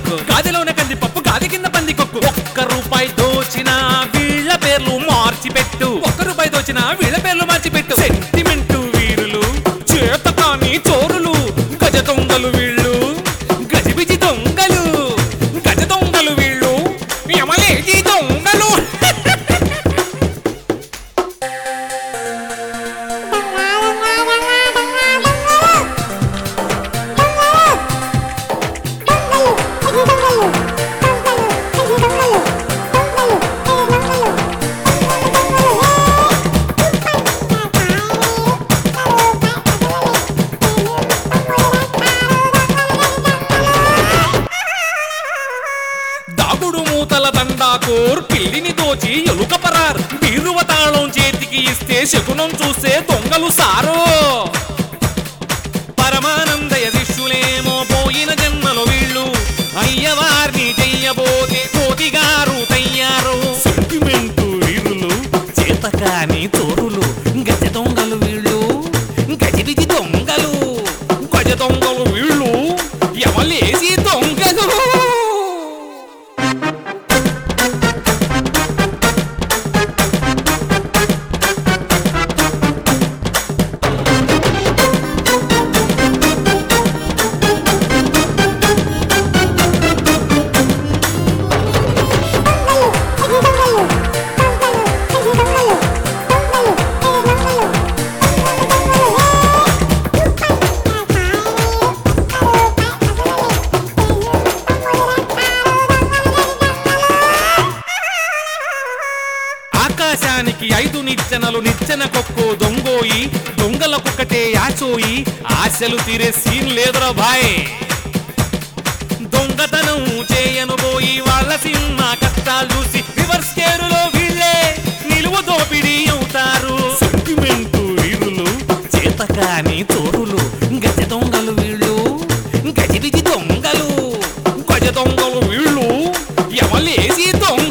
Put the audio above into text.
సరుకు గాదిలోన కంది పప్పు గాది కింద పంది కొక్కు ఒక్క రూపాయి దోచిన వీళ్ళ పేర్లు మార్చి పెట్టు ఒక్క రూపాయి దోచిన వీళ్ళ పేర్లు మార్చి పెట్టు సెంటిమెంట్ వీరులు చేత కాని చోరులు గజ దొంగలు వీళ్ళు గజిబిజి దొంగలు గజ దొంగలు వీళ్ళు ఎమలేజి దొంగలు దాగుడు మూతల దండాకోర్ పిల్లిని దోచి ఎలుక పరార్ బీరువ తాళం చేతికి ఇస్తే శకునం చూస్తే దొంగలు సారో పరమానందయ శిష్యులేమో పోయిన జన్మలో వీళ్ళు అయ్యవారిని చెయ్యబోతే కోతిగారు తయ్యారు సెంటిమెంట్ వీరులు చేతకాని తోరులు గజ దొంగలు వీళ్ళు గజిబిజి దొంగలు గజ దొంగలు వీళ్ళు ఎవలేసి దొంగలు ఆకాశానికి ఐదు నిచ్చెనలు నిచ్చెన కొక్కు దొంగోయి దొంగలకొక్కటే యాచోయి ఆశలు తీరే సీన్ లేదురా భాయ్ దొంగతనం చేయను పోయి వాళ్ళ సినిమా కష్టాలు చూసి రివర్స్ కేరులో వీళ్ళే నిలువ దోపిడీ అవుతారు సెంటిమెంట్ వీరులు చేతకాని చోరులు గజ దొంగలు వీళ్ళు గజిబిజి దొంగలు గజ దొంగలు వీళ్ళు ఎవలేసి దొంగ